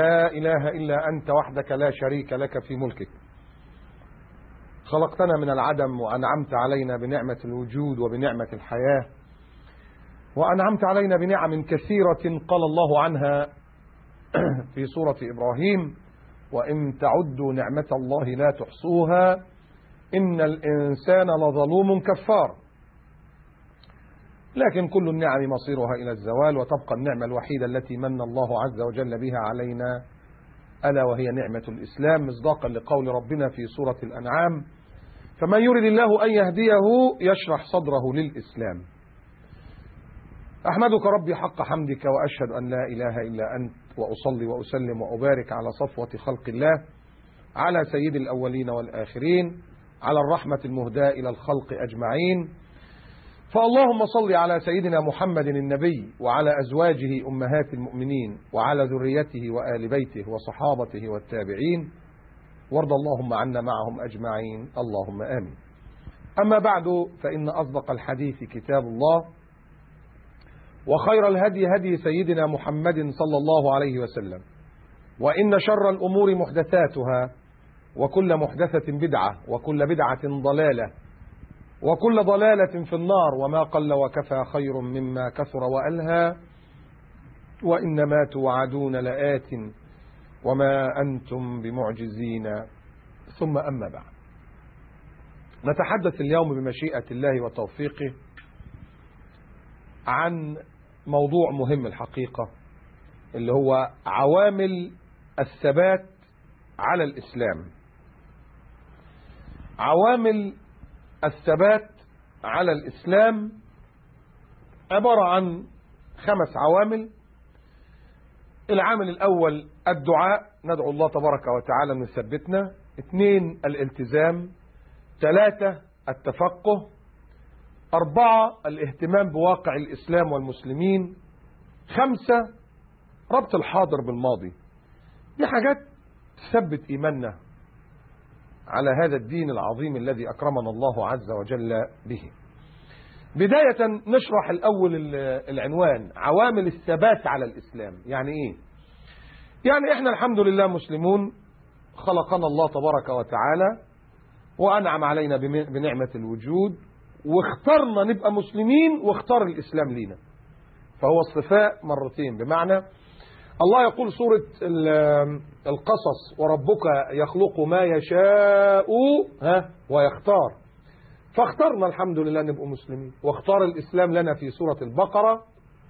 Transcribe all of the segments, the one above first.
لا إله إلا أنت وحدك لا شريك لك في ملكك خلقتنا من العدم وأنعمت علينا بنعمة الوجود وبنعمة الحياة وأنعمت علينا بنعم كثيرة قال الله عنها في سورة إبراهيم وإن تعدوا نعمة الله لا تحصوها إن الإنسان لظلوم كفار لكن كل النعم مصيرها إلى الزوال وتبقى النعمة الوحيدة التي من الله عز وجل بها علينا ألا وهي نعمة الإسلام مصداقا لقول ربنا في سورة الأنعام فمن يرد الله أن يهديه يشرح صدره للإسلام أحمدك ربي حق حمدك وأشهد أن لا إله إلا أنت وأصلي وأسلم وأبارك على صفوة خلق الله على سيد الأولين والآخرين على الرحمة المهداة إلى الخلق أجمعين فاللهم صل على سيدنا محمد النبي وعلى أزواجه أمهات المؤمنين وعلى ذريته وآل بيته وصحابته والتابعين وارض اللهم عنا معهم أجمعين اللهم آمين أما بعد فإن أصدق الحديث كتاب الله وخير الهدي هدي سيدنا محمد صلى الله عليه وسلم وإن شر الأمور محدثاتها وكل محدثة بدعة وكل بدعة ضلالة وكل ضلالة في النار وما قل وكفى خير مما كثر وألهى وإنما توعدون لآت وما أنتم بمعجزين ثم أما بعد نتحدث اليوم بمشيئة الله وتوفيقه عن موضوع مهم الحقيقة اللي هو عوامل الثبات على الإسلام عوامل الثبات على الإسلام عبارة عن خمس عوامل العامل الأول الدعاء ندعو الله تبارك وتعالى أن يثبتنا اثنين الالتزام ثلاثة التفقه أربعة الاهتمام بواقع الإسلام والمسلمين خمسة ربط الحاضر بالماضي دي حاجات تثبت إيماننا على هذا الدين العظيم الذي أكرمنا الله عز وجل به بداية نشرح الأول العنوان عوامل الثبات على الإسلام يعني إيه يعني إحنا الحمد لله مسلمون خلقنا الله تبارك وتعالى وأنعم علينا بنعمة الوجود واخترنا نبقى مسلمين واختار الإسلام لينا فهو الصفاء مرتين بمعنى الله يقول سورة القصص وربك يخلق ما يشاء ها ويختار فاخترنا الحمد لله نبقى مسلمين واختار الإسلام لنا في سورة البقرة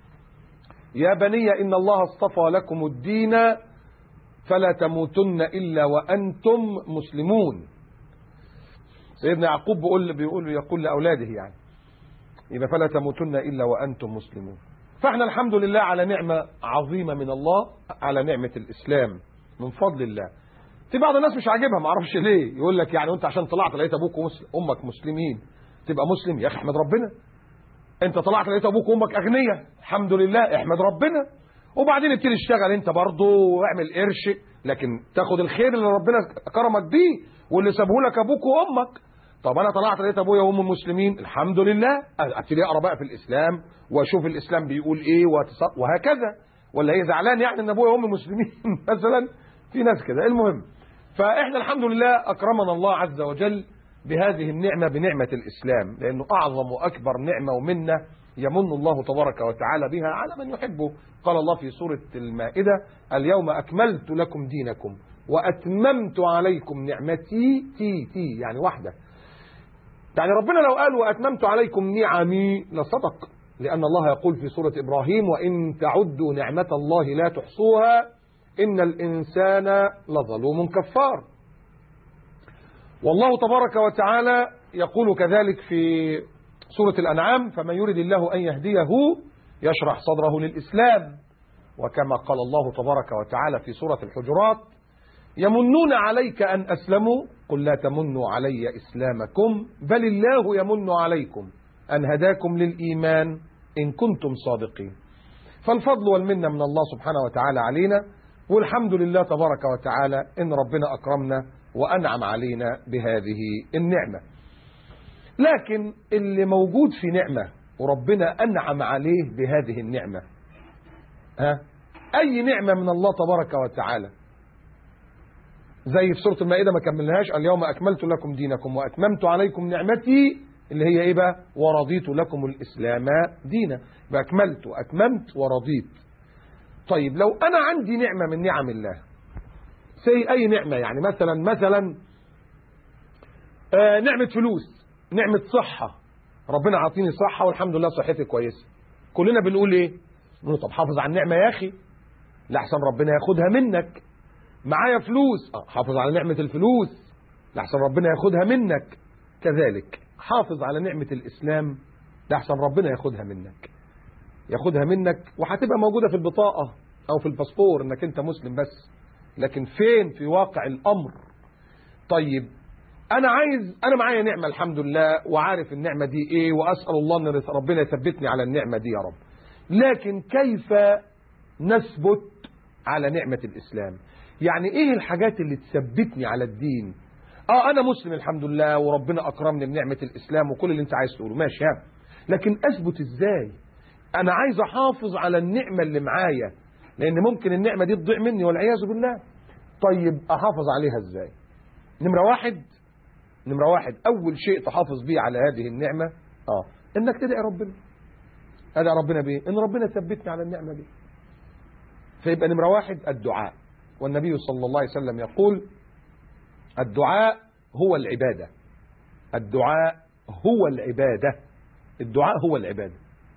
يا بني إن الله اصطفى لكم الدين فلا تموتن إلا وأنتم مسلمون سيدنا يعقوب بيقول بيقول يقول لاولاده يعني اذا فلا تموتن الا وانتم مسلمون فاحنا الحمد لله على نعمه عظيمه من الله على نعمه الاسلام من فضل الله في بعض الناس مش عاجبها ما اعرفش ليه يقول لك يعني وانت عشان طلعت لقيت ابوك وامك مسلمين تبقى مسلم يا اخي احمد ربنا انت طلعت لقيت ابوك وامك اغنياء الحمد لله احمد ربنا وبعدين ابتدي اشتغل انت برضه واعمل قرش لكن تاخد الخير اللي ربنا كرمك بيه واللي سابه لك ابوك وامك طب انا طلعت لقيت ابويا وام مسلمين الحمد لله ابتدي اقرا بقى في الاسلام واشوف الاسلام بيقول ايه وهكذا ولا هي زعلان يعني ان ابويا وامي مسلمين مثلا في ناس كده المهم فاحنا الحمد لله اكرمنا الله عز وجل بهذه النعمه بنعمه الاسلام لانه اعظم واكبر نعمه ومنه يمن الله تبارك وتعالى بها على من يحبه قال الله في سوره المائده اليوم اكملت لكم دينكم واتممت عليكم نعمتي تي تي يعني واحده يعني ربنا لو قال وأتممت عليكم نعمي لصدق لأن الله يقول في سورة إبراهيم وإن تعدوا نعمة الله لا تحصوها إن الإنسان لظلوم كفار والله تبارك وتعالى يقول كذلك في سورة الأنعام فمن يرد الله أن يهديه يشرح صدره للإسلام وكما قال الله تبارك وتعالى في سورة الحجرات يمنون عليك أن أسلموا قل لا تمنوا علي إسلامكم بل الله يمن عليكم أن هداكم للإيمان إن كنتم صادقين فالفضل والمنة من الله سبحانه وتعالى علينا والحمد لله تبارك وتعالى إن ربنا أكرمنا وأنعم علينا بهذه النعمة لكن اللي موجود في نعمة وربنا أنعم عليه بهذه النعمة ها أي نعمة من الله تبارك وتعالى زي في سورة المائدة ما كملناهاش اليوم أكملت لكم دينكم وأتممت عليكم نعمتي اللي هي إيه بقى ورضيت لكم الإسلام دينا يبقى أكملت وأتممت ورضيت طيب لو أنا عندي نعمة من نعم الله زي أي نعمة يعني مثلا مثلا آه نعمة فلوس نعمة صحة ربنا عاطيني صحة والحمد لله صحتي كويسة كلنا بنقول ايه نقول طب حافظ على النعمة يا أخي لحسن ربنا ياخدها منك معايا فلوس اه حافظ على نعمة الفلوس لحسن ربنا ياخدها منك كذلك حافظ على نعمة الإسلام لحسن ربنا ياخدها منك ياخدها منك وهتبقى موجودة في البطاقة أو في الباسبور إنك أنت مسلم بس لكن فين في واقع الأمر طيب أنا عايز أنا معايا نعمة الحمد لله وعارف النعمة دي إيه وأسأل الله أن ربنا يثبتني على النعمة دي يا رب لكن كيف نثبت على نعمة الإسلام يعني إيه الحاجات اللي تثبتني على الدين آه أنا مسلم الحمد لله وربنا أكرمني بنعمة الإسلام وكل اللي أنت عايز تقوله ماشي ها لكن أثبت إزاي أنا عايز أحافظ على النعمة اللي معايا لأن ممكن النعمة دي تضيع مني والعياذ بالله طيب أحافظ عليها إزاي نمرة واحد نمرة واحد أول شيء تحافظ بيه على هذه النعمة آه إنك تدعي ربنا أدعي ربنا بإيه إن ربنا ثبتني على النعمة دي فيبقى نمرة واحد الدعاء والنبي صلى الله عليه وسلم يقول الدعاء هو العبادة الدعاء هو العبادة الدعاء هو العبادة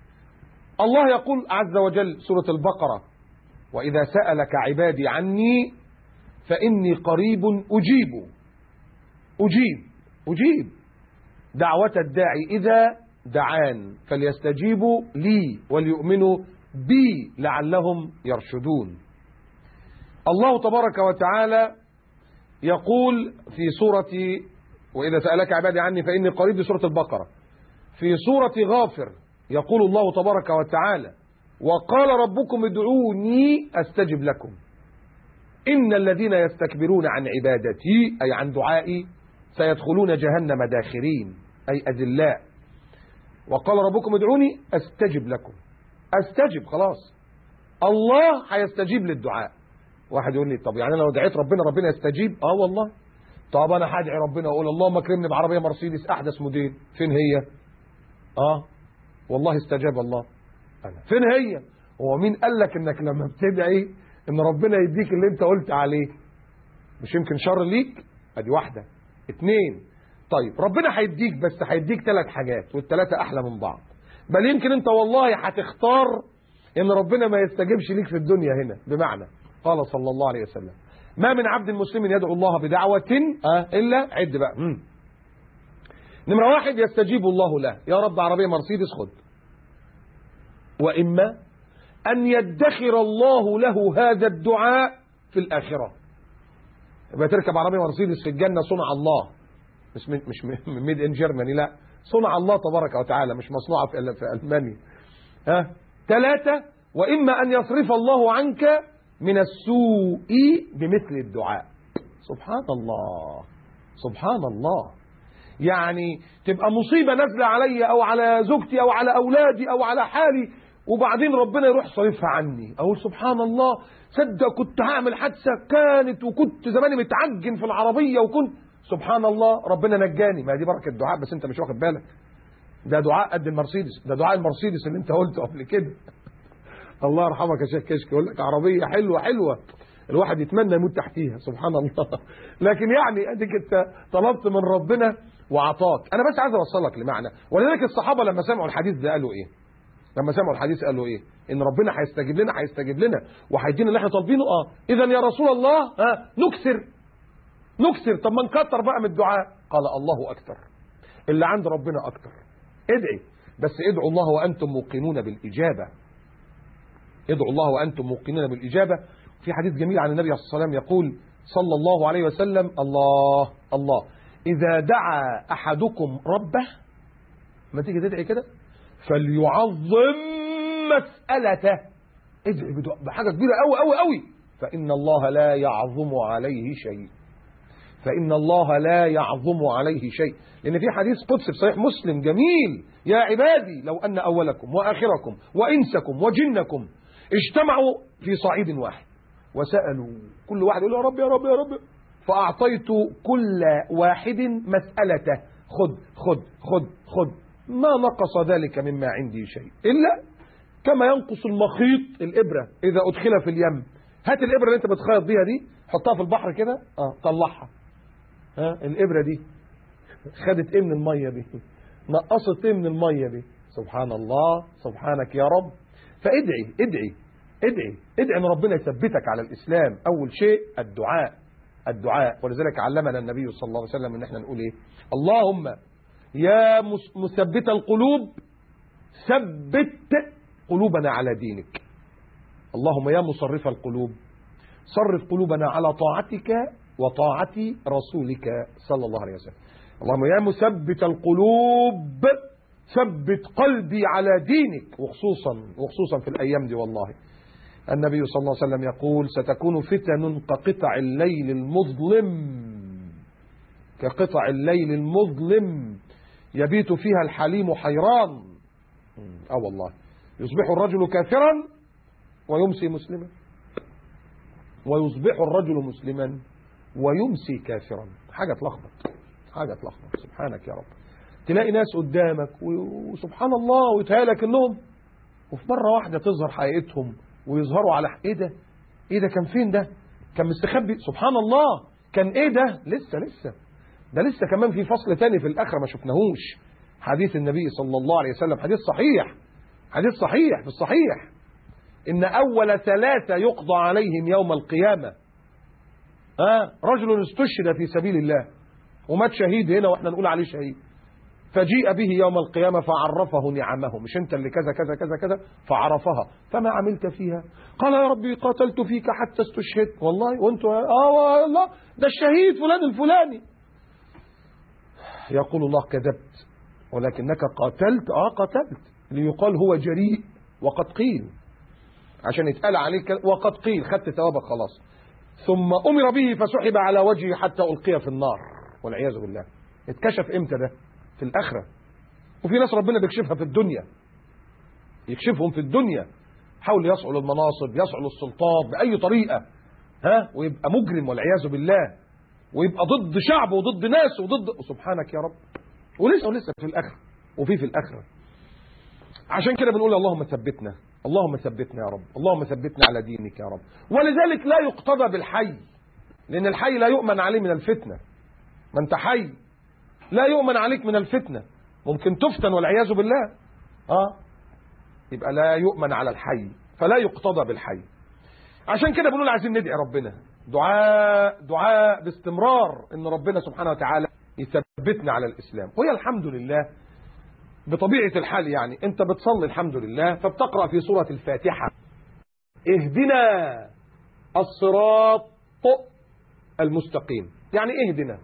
الله يقول عز وجل سورة البقرة وإذا سألك عبادي عني فإني قريب أجيب أجيب أجيب دعوة الداعي إذا دعان فليستجيبوا لي وليؤمنوا بي لعلهم يرشدون الله تبارك وتعالى يقول في سورة وإذا سألك عبادي عني فإني قريب سورة البقرة في سورة غافر يقول الله تبارك وتعالى وقال ربكم ادعوني أستجب لكم إن الذين يستكبرون عن عبادتي أي عن دعائي سيدخلون جهنم داخرين أي أذلاء وقال ربكم ادعوني أستجب لكم أستجب خلاص الله هيستجيب للدعاء واحد يقول لي طب يعني انا لو دعيت ربنا ربنا يستجيب اه والله طب انا هدعي ربنا واقول اللهم اكرمني بعربيه مرسيدس احدث موديل فين هي اه والله استجاب الله أنا. فين هي هو مين قال لك انك لما بتدعي ان ربنا يديك اللي انت قلت عليه مش يمكن شر ليك ادي واحده اتنين طيب ربنا هيديك بس هيديك ثلاث حاجات والثلاثه احلى من بعض بل يمكن انت والله هتختار ان ربنا ما يستجيبش ليك في الدنيا هنا بمعنى قال صلى الله عليه وسلم ما من عبد مسلم يدعو الله بدعوة آه إلا عد بقى مم. نمرة واحد يستجيب الله له يا رب عربية مرسيدس خد وإما أن يدخر الله له هذا الدعاء في الآخرة يبقى تركب عربية مرسيدس في الجنة صنع الله مش من مش من ميد ان جيرماني لا صنع الله تبارك وتعالى مش مصنوعة في في ألمانيا ها ثلاثة وإما أن يصرف الله عنك من السوء بمثل الدعاء سبحان الله سبحان الله يعني تبقى مصيبة نازلة علي أو على زوجتي أو على أولادي أو على حالي وبعدين ربنا يروح صرفها عني أقول سبحان الله صدق كنت هعمل حادثة كانت وكنت زماني متعجن في العربية وكنت سبحان الله ربنا نجاني ما دي بركة دعاء بس انت مش واخد بالك ده دعاء قد المرسيدس ده دعاء المرسيدس اللي انت قلته قبل كده الله يرحمك يا شيخ كشك يقول لك عربية حلوة حلوة الواحد يتمنى يموت تحتيها سبحان الله لكن يعني اديك انت طلبت من ربنا وعطاك انا بس عايز اوصلك لمعنى ولذلك الصحابه لما سمعوا الحديث ده قالوا ايه لما سمعوا الحديث قالوا ايه ان ربنا هيستجيب لنا هيستجيب لنا وهيدينا اللي احنا طالبينه اه اذا يا رسول الله ها نكسر نكسر طب ما نكتر بقى من الدعاء قال الله اكثر اللي عند ربنا اكثر ادعي بس ادعوا الله وانتم موقنون بالاجابه ادعوا الله وأنتم موقنون بالإجابة في حديث جميل عن النبي صلى الله عليه وسلم يقول صلى الله عليه وسلم الله الله إذا دعا أحدكم ربه ما تيجي تدعي كده فليعظم مسألته ادعي بحاجة كبيرة أوي أوي أوي فإن الله لا يعظم عليه شيء فإن الله لا يعظم عليه شيء لأن في حديث قدسي في صحيح مسلم جميل يا عبادي لو أن أولكم وآخركم وإنسكم وجنكم اجتمعوا في صعيد واحد وسألوا كل واحد يقول يا رب يا رب يا رب فأعطيت كل واحد مسألته خذ خذ خذ خذ ما نقص ذلك مما عندي شيء إلا كما ينقص المخيط الإبرة إذا أدخل في اليم هات الإبرة اللي أنت بتخيط بيها دي حطها في البحر كده اه طلعها ها الإبرة دي خدت إيه من المية دي نقصت إيه من المية دي سبحان الله سبحانك يا رب فادعي ادعي ادعي ادعي ان ربنا يثبتك على الاسلام اول شيء الدعاء الدعاء ولذلك علمنا النبي صلى الله عليه وسلم ان احنا نقول ايه اللهم يا مس- مثبت القلوب ثبت قلوبنا على دينك اللهم يا مصرف القلوب صرف قلوبنا على طاعتك وطاعة رسولك صلى الله عليه وسلم اللهم يا مثبت القلوب ثبت قلبي على دينك وخصوصا وخصوصا في الأيام دي والله النبي صلى الله عليه وسلم يقول ستكون فتن كقطع الليل المظلم كقطع الليل المظلم يبيت فيها الحليم حيران اه والله يصبح الرجل كافرا ويمسي مسلما ويصبح الرجل مسلما ويمسي كافرا حاجة تلخبط حاجة تلخبط سبحانك يا رب تلاقي ناس قدامك و- وسبحان الله ويتهيألك انهم وفي مرة واحدة تظهر حقيقتهم ويظهروا على ايه ده ايه ده كان فين ده كان مستخبي سبحان الله كان ايه ده لسه لسه ده لسه كمان في فصل تاني في الاخره ما شفناهوش حديث النبي صلى الله عليه وسلم حديث صحيح حديث صحيح في الصحيح ان اول ثلاثه يقضى عليهم يوم القيامه آه رجل استشهد في سبيل الله ومات شهيد هنا واحنا نقول عليه شهيد فجيء به يوم القيامة فعرفه نعمه مش انت اللي كذا كذا كذا كذا فعرفها فما عملت فيها قال يا ربي قاتلت فيك حتى استشهدت والله وانت اه والله ده الشهيد فلان الفلاني يقول الله كذبت ولكنك قاتلت اه قتلت ليقال هو جريء وقد قيل عشان يتقال عليك وقد قيل خدت ثوابك خلاص ثم أمر به فسحب على وجهه حتى ألقي في النار والعياذ بالله اتكشف امتى ده في الآخرة وفي ناس ربنا بيكشفها في الدنيا يكشفهم في الدنيا حاول يصعوا للمناصب يصعوا للسلطات بأي طريقة ها ويبقى مجرم والعياذ بالله ويبقى ضد شعبه وضد ناس وضد سبحانك يا رب ولسه ولسه في الآخرة وفي في الآخرة عشان كده بنقول اللهم ثبتنا اللهم ثبتنا يا رب اللهم ثبتنا على دينك يا رب ولذلك لا يقتضى بالحي لأن الحي لا يؤمن عليه من الفتنة ما انت حي لا يؤمن عليك من الفتنة ممكن تفتن والعياذ بالله اه يبقى لا يؤمن على الحي فلا يقتضى بالحي عشان كده بنقول عايزين ندعي ربنا دعاء دعاء باستمرار ان ربنا سبحانه وتعالى يثبتنا على الاسلام وهي الحمد لله بطبيعة الحال يعني انت بتصلي الحمد لله فبتقرأ في سورة الفاتحة اهدنا الصراط المستقيم يعني اهدنا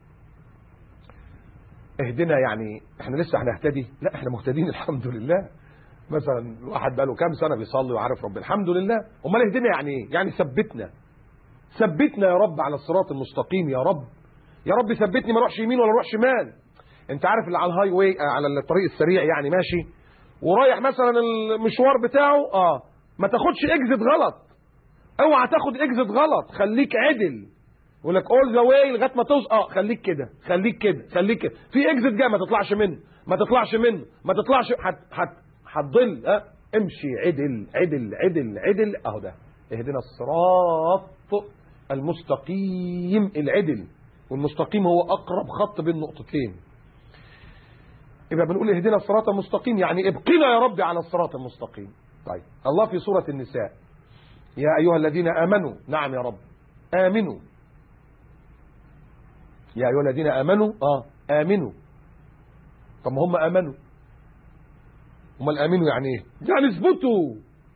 اهدنا يعني احنا لسه هنهتدي لا احنا مهتدين الحمد لله مثلا واحد بقاله كام سنة بيصلي وعارف رب الحمد لله امال اهدنا يعني ايه يعني ثبتنا ثبتنا يا رب على الصراط المستقيم يا رب يا رب ثبتني ما اروحش يمين ولا اروح شمال انت عارف اللي على الهاي واي على الطريق السريع يعني ماشي ورايح مثلا المشوار بتاعه اه ما تاخدش اكزت غلط اوعى تاخد اكزت غلط خليك عدل يقول لك اول ذا واي لغايه ما توصل اه خليك كده خليك كده خليك كده في اكزت جاي ما تطلعش منه ما تطلعش منه ما تطلعش هت هت هتضل اه امشي عدل عدل عدل عدل اهو ده اهدنا الصراط المستقيم العدل والمستقيم هو اقرب خط بين نقطتين يبقى بنقول اهدنا الصراط المستقيم يعني ابقنا يا رب على الصراط المستقيم طيب الله في سورة النساء يا أيها الذين آمنوا نعم يا رب آمنوا يا أيها الذين آمنوا آه آمنوا طب ما هم آمنوا هم الآمنوا يعني إيه يعني اثبتوا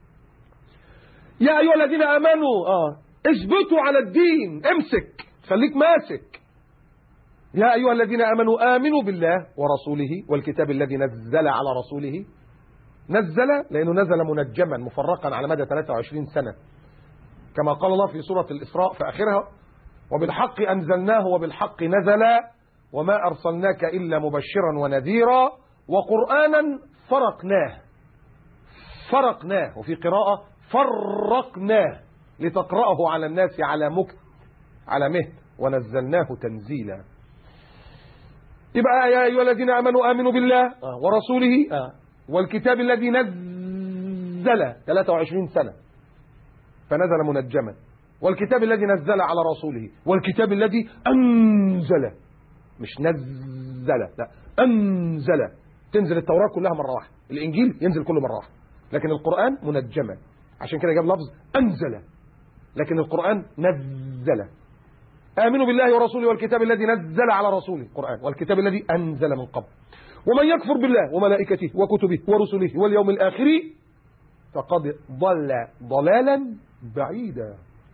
يا أيها الذين آمنوا آه اثبتوا على الدين امسك خليك ماسك يا أيها الذين آمنوا آمنوا بالله ورسوله والكتاب الذي نزل على رسوله نزل لأنه نزل منجما مفرقا على مدى 23 سنة كما قال الله في سورة الإسراء في آخرها وبالحق أنزلناه وبالحق نزل وما أرسلناك إلا مبشرا ونذيرا وقرآنا فرقناه فرقناه وفي قراءة فرقناه لتقرأه على الناس على مكت على مهد ونزلناه تنزيلا يبقى يا أيها الذين آمنوا آمنوا بالله آه، ورسوله آه، والكتاب الذي نزل 23 سنة فنزل منجما والكتاب الذي نزل على رسوله والكتاب الذي أنزل مش نزل لا أنزل تنزل التوراة كلها مرة واحدة الإنجيل ينزل كله مرة واحدة لكن القرآن منجما عشان كده جاب لفظ أنزل لكن القرآن نزل آمنوا بالله ورسوله والكتاب الذي نزل على رسوله القرآن والكتاب الذي أنزل من قبل ومن يكفر بالله وملائكته وكتبه ورسله واليوم الآخر فقد ضل ضلالا بعيدا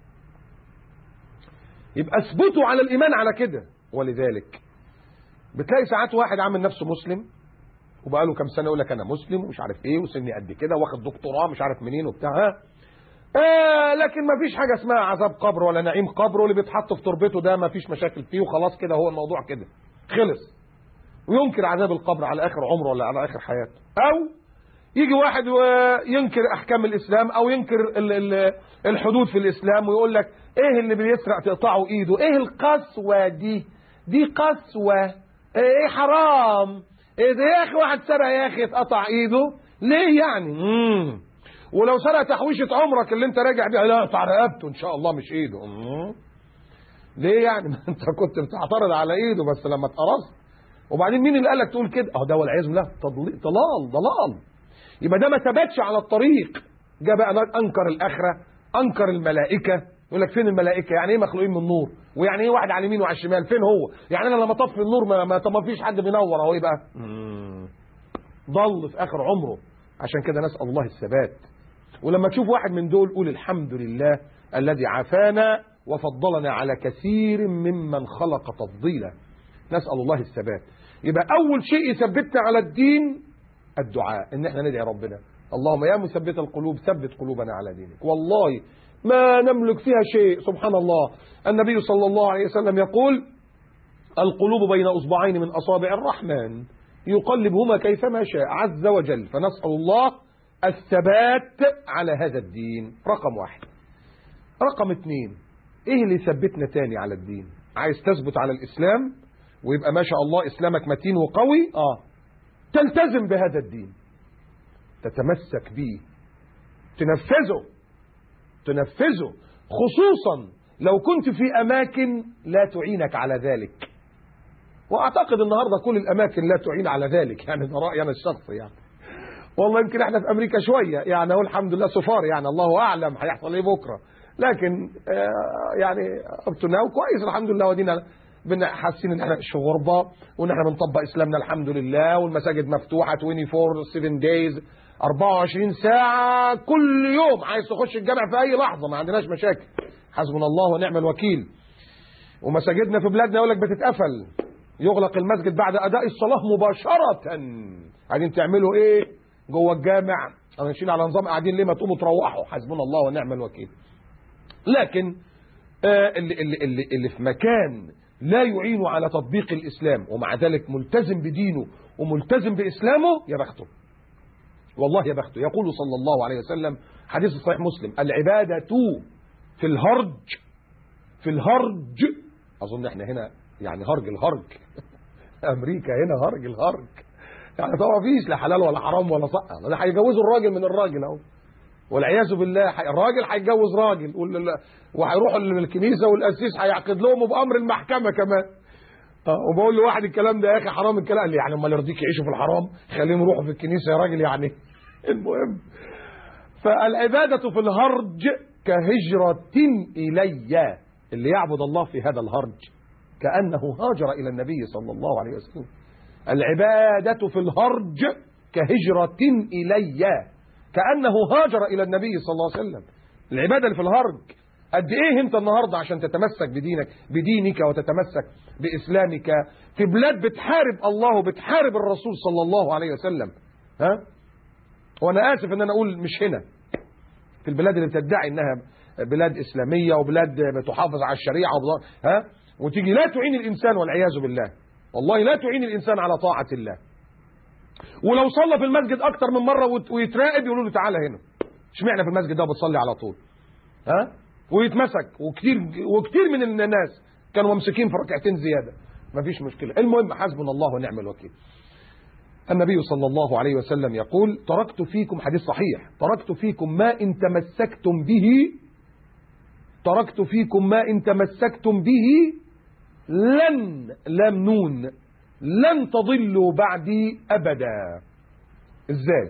يبقى اثبتوا على الإيمان على كده ولذلك بتلاقي ساعات واحد عامل نفسه مسلم وبقاله كام سنة يقول لك أنا مسلم ومش عارف إيه وسني قد كده واخد دكتوراه مش عارف منين وبتاع ها آه لكن ما فيش حاجة اسمها عذاب قبر ولا نعيم قبر واللي بيتحط في تربته ده ما فيش مشاكل فيه وخلاص كده هو الموضوع كده خلص وينكر عذاب القبر على آخر عمره ولا على آخر حياته أو يجي واحد وينكر أحكام الإسلام أو ينكر ال ال الحدود في الإسلام ويقول لك إيه اللي بيسرق تقطعه إيده إيه القسوة دي دي قسوة إيه حرام إيه ده يا أخي واحد سرق يا أخي اتقطع إيده ليه يعني مم. ولو سرق تحويشة عمرك اللي انت راجع بيها لا اقطع رقبته ان شاء الله مش ايده مم. ليه يعني ما انت كنت بتعترض على ايده بس لما اتقرصت وبعدين مين اللي قال لك تقول كده اه ده والعياذ بالله تضليل ضلال ضلال يبقى ده ما ثبتش على الطريق جاء بقى انكر الاخره انكر الملائكه يقول لك فين الملائكه يعني ايه مخلوقين من نور ويعني ايه واحد على اليمين وعلى الشمال فين هو يعني انا لما اطفي النور ما ما, ما فيش حد بينور اهو ايه بقى ضل في اخر عمره عشان كده نسال الله الثبات ولما تشوف واحد من دول قول الحمد لله الذي عافانا وفضلنا على كثير ممن خلق تفضيلا نسأل الله الثبات يبقى أول شيء يثبتنا على الدين الدعاء إن احنا ندعي ربنا اللهم يا مثبت القلوب ثبت قلوبنا على دينك والله ما نملك فيها شيء سبحان الله النبي صلى الله عليه وسلم يقول القلوب بين أصبعين من أصابع الرحمن يقلبهما كيفما شاء عز وجل فنسأل الله الثبات على هذا الدين رقم واحد رقم اثنين ايه اللي يثبتنا تاني على الدين عايز تثبت على الاسلام ويبقى ما شاء الله اسلامك متين وقوي اه تلتزم بهذا الدين تتمسك به تنفذه تنفذه خصوصا لو كنت في اماكن لا تعينك على ذلك واعتقد النهارده كل الاماكن لا تعين على ذلك يعني ده رايي انا الشخصي يعني والله يمكن احنا في امريكا شويه يعني هو الحمد لله سفار يعني الله اعلم هيحصل ايه بكره لكن آه يعني اب تو ناو كويس الحمد لله ودينا حاسين ان احنا مش غربه وان احنا بنطبق اسلامنا الحمد لله والمساجد مفتوحه 24 7 دايز 24 ساعه كل يوم عايز تخش الجامع في اي لحظه ما عندناش مشاكل حسبنا الله ونعم الوكيل ومساجدنا في بلادنا يقول لك بتتقفل يغلق المسجد بعد اداء الصلاه مباشره عايزين تعملوا ايه جوه الجامع ماشيين على نظام قاعدين ليه ما تقوموا تروحوا حسبنا الله ونعم الوكيل لكن آه اللي, اللي, اللي, اللي في مكان لا يعين على تطبيق الإسلام ومع ذلك ملتزم بدينه وملتزم بإسلامه يا بخته والله يا بخته يقول صلى الله عليه وسلم حديث صحيح مسلم العبادة في الهرج في الهرج أظن احنا هنا يعني هرج الهرج أمريكا هنا هرج الهرج يعني طبعا فيش لا حلال ولا حرام ولا صح ده هيجوزوا الراجل من الراجل اهو والعياذ بالله الراجل هيتجوز راجل وهيروحوا للكنيسه والقسيس هيعقد لهم بامر المحكمه كمان اه وبقول لواحد الكلام ده يا اخي حرام الكلام قال لي يعني امال يرضيك يعيشوا في الحرام خليهم يروحوا في الكنيسه يا راجل يعني المهم فالعباده في الهرج كهجره الي اللي يعبد الله في هذا الهرج كانه هاجر الى النبي صلى الله عليه وسلم العبادة في الهرج كهجرة إلي كأنه هاجر إلى النبي صلى الله عليه وسلم العبادة اللي في الهرج قد إيه أنت النهاردة عشان تتمسك بدينك بدينك وتتمسك بإسلامك في بلاد بتحارب الله وبتحارب الرسول صلى الله عليه وسلم ها وأنا آسف أن أنا أقول مش هنا في البلاد اللي بتدعي إنها بلاد إسلامية وبلاد بتحافظ على الشريعة ها وتيجي لا تعين الإنسان والعياذ بالله والله لا تعين الإنسان على طاعة الله ولو صلى في المسجد أكتر من مرة ويتراقب يقولوا له تعالى هنا اشمعنى في المسجد ده بتصلي على طول ها ويتمسك وكتير وكتير من الناس كانوا ممسكين في ركعتين زياده مفيش مشكله المهم حسبنا الله ونعم الوكيل النبي صلى الله عليه وسلم يقول تركت فيكم حديث صحيح تركت فيكم ما إن تمسكتم به تركت فيكم ما إن تمسكتم به لن لم نون لن تضلوا بعدي أبدا إزاي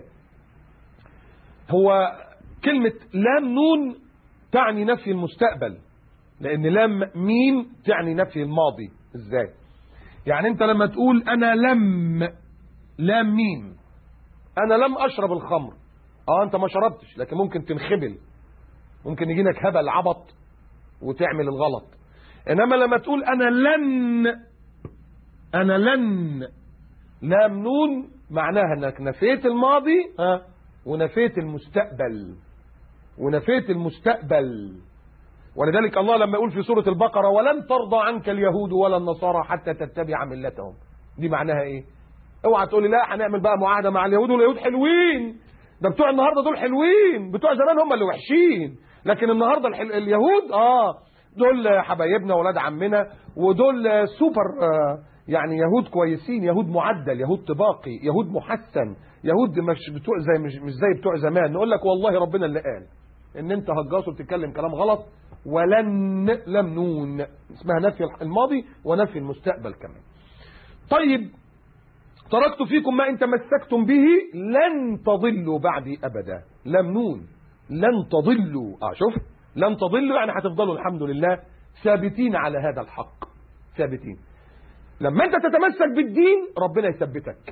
هو كلمة لام نون تعني نفي المستقبل لأن لام ميم تعني نفي الماضي إزاي يعني أنت لما تقول أنا لم لام ميم انا لم اشرب الخمر اه انت ما شربتش لكن ممكن تنخبل ممكن يجي لك هبل عبط وتعمل الغلط انما لما تقول انا لن انا لن لام نون معناها انك نفيت الماضي ها ونفيت المستقبل ونفيت المستقبل ولذلك الله لما يقول في سورة البقرة ولن ترضى عنك اليهود ولا النصارى حتى تتبع ملتهم دي معناها ايه اوعى تقول لي لا هنعمل بقى معاهده مع اليهود واليهود حلوين ده بتوع النهارده دول حلوين بتوع زمان هم اللي وحشين لكن النهارده الحل... اليهود اه دول حبايبنا ولاد عمنا ودول سوبر آه يعني يهود كويسين يهود معدل يهود طباقي يهود محسن يهود مش بتوع زي مش, مش زي بتوع زمان نقول لك والله ربنا اللي قال ان انت هجاص وبتتكلم كلام غلط ولن لم نون اسمها نفي الماضي ونفي المستقبل كمان طيب تركت فيكم ما إن تمسكتم به لن تضلوا بعدي أبدا لم نون لن تضلوا آه شوف لن تضلوا يعني هتفضلوا الحمد لله ثابتين على هذا الحق ثابتين لما أنت تتمسك بالدين ربنا يثبتك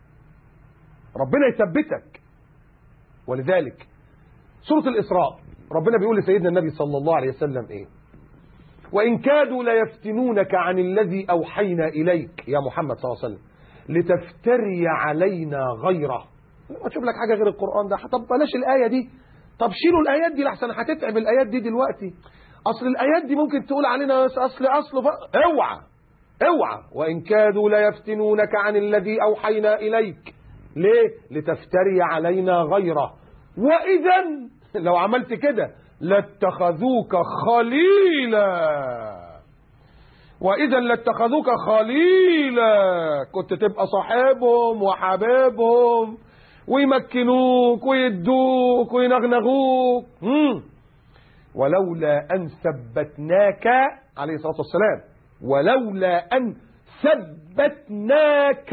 ربنا يثبتك ولذلك سورة الإسراء ربنا بيقول لسيدنا النبي صلى الله عليه وسلم إيه وإن كادوا ليفتنونك عن الذي أوحينا إليك يا محمد صلى الله عليه وسلم لتفتري علينا غيره ما تشوف لك حاجة غير القرآن ده طب بلاش الآية دي طب شيلوا الآيات دي لحسن هتتعب الآيات دي دلوقتي أصل الآيات دي ممكن تقول علينا أصل أصل ف... اوعى اوعى وإن كادوا ليفتنونك عن الذي أوحينا إليك ليه لتفتري علينا غيره وإذا لو عملت كده لاتخذوك خليلا وإذا لاتخذوك خليلا كنت تبقى صاحبهم وحبيبهم ويمكنوك ويدوك وينغنغوك مم. ولولا أن ثبتناك عليه الصلاة والسلام ولولا أن ثبتناك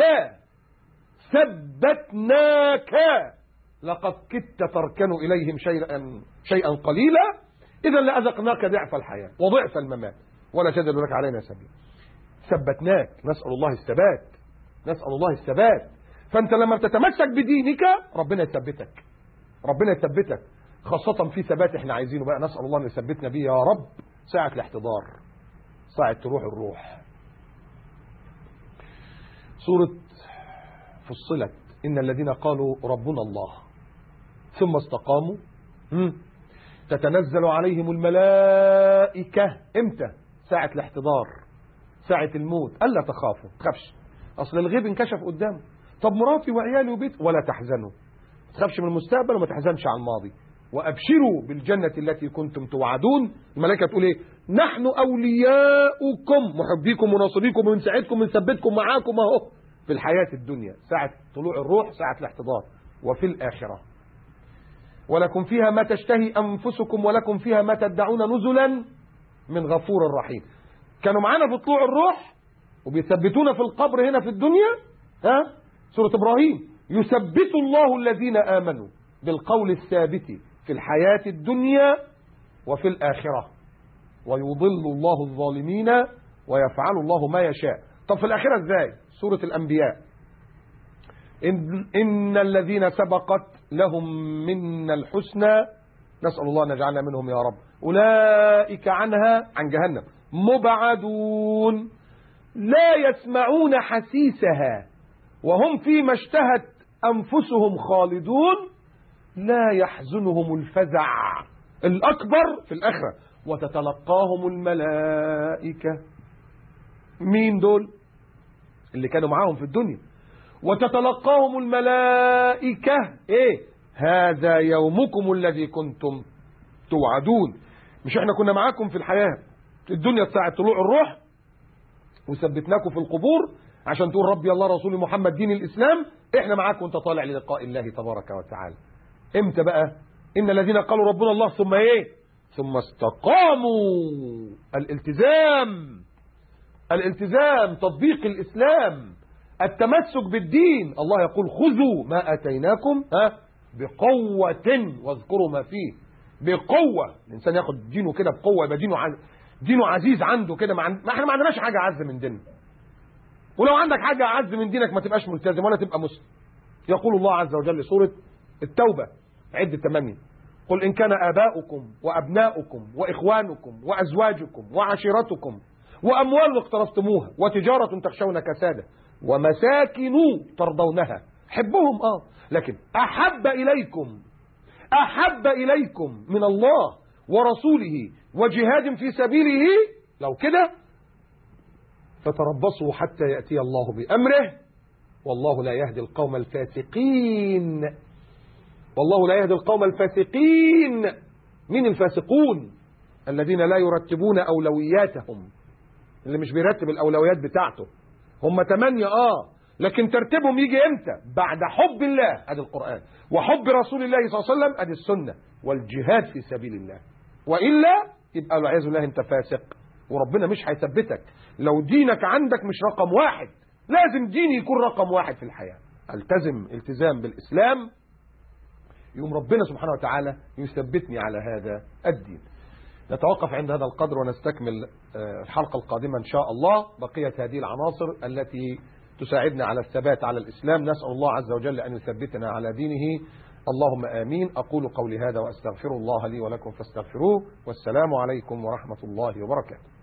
ثبتناك لقد كدت تركن إليهم شيئا شيئا قليلا إذا لأذقناك ضعف الحياة وضعف الممات ولا تجد لك علينا سبيل ثبتناك نسأل الله الثبات نسأل الله الثبات فأنت لما بتتمسك بدينك ربنا يثبتك ربنا يثبتك خاصة في ثبات احنا عايزينه بقى نسأل الله أن يثبتنا بيه يا رب ساعة الاحتضار ساعة تروح الروح سورة فصلت إن الذين قالوا ربنا الله ثم استقاموا تتنزل عليهم الملائكة امتى ساعة الاحتضار ساعة الموت ألا تخافوا تخافش أصل الغيب انكشف قدامه طب مراتي وعيالي وبيت ولا تحزنوا تخافش من المستقبل وما تحزنش على الماضي وأبشروا بالجنة التي كنتم توعدون الملائكة تقول إيه نحن أولياؤكم محبيكم وناصريكم ونساعدكم ونثبتكم معاكم أهو في الحياة الدنيا ساعة طلوع الروح ساعة الاحتضار وفي الآخرة ولكم فيها ما تشتهي أنفسكم ولكم فيها ما تدعون نزلا من غفور رحيم كانوا معانا في طلوع الروح وبيثبتونا في القبر هنا في الدنيا ها سورة إبراهيم يثبت الله الذين آمنوا بالقول الثابت في الحياة الدنيا وفي الآخرة ويضل الله الظالمين ويفعل الله ما يشاء طب في الآخرة ازاي سورة الأنبياء إن, إن الذين سبقت لهم من الحسنى نسأل الله أن نجعلنا منهم يا رب أولئك عنها عن جهنم مبعدون لا يسمعون حسيسها وهم فيما اشتهت أنفسهم خالدون لا يحزنهم الفزع الأكبر في الآخرة وتتلقاهم الملائكة مين دول اللي كانوا معاهم في الدنيا وتتلقاهم الملائكة ايه هذا يومكم الذي كنتم توعدون مش احنا كنا معاكم في الحياة في الدنيا ساعة طلوع الروح وثبتناكم في القبور عشان تقول ربي الله رسول محمد دين الإسلام احنا معاكم وانت طالع للقاء الله تبارك وتعالى امتى بقى ان الذين قالوا ربنا الله ثم ايه ثم استقاموا الالتزام الالتزام تطبيق الإسلام التمسك بالدين الله يقول خذوا ما أتيناكم ها بقوة واذكروا ما فيه بقوة الإنسان ياخد دينه كده بقوة يبقى دينه عز... دينه عزيز عنده كده ما, عن... ما احنا ما عندناش حاجة أعز من ديننا ولو عندك حاجة أعز من دينك ما تبقاش ملتزم ولا تبقى مسلم يقول الله عز وجل سورة التوبة عدة تمانية قل إن كان آباؤكم وأبناؤكم وإخوانكم وأزواجكم وعشيرتكم وأموال اقترفتموها وتجارة تخشون كسادة ومساكن ترضونها حبهم آه لكن أحب إليكم أحب إليكم من الله ورسوله وجهاد في سبيله لو كده فتربصوا حتى يأتي الله بأمره والله لا يهدي القوم الفاسقين والله لا يهدي القوم الفاسقين من الفاسقون الذين لا يرتبون أولوياتهم اللي مش بيرتب الأولويات بتاعته هم تمانية آه لكن ترتيبهم يجي امتى بعد حب الله ادي القرآن وحب رسول الله صلى الله عليه وسلم ادي السنة والجهاد في سبيل الله وإلا يبقى والعياذ بالله انت فاسق وربنا مش هيثبتك لو دينك عندك مش رقم واحد لازم ديني يكون رقم واحد في الحياة التزم التزام بالإسلام يوم ربنا سبحانه وتعالى يثبتني على هذا الدين نتوقف عند هذا القدر ونستكمل الحلقة القادمة إن شاء الله بقية هذه العناصر التي تساعدنا على الثبات على الإسلام نسأل الله عز وجل أن يثبتنا على دينه اللهم آمين أقول قولي هذا وأستغفر الله لي ولكم فاستغفروه والسلام عليكم ورحمة الله وبركاته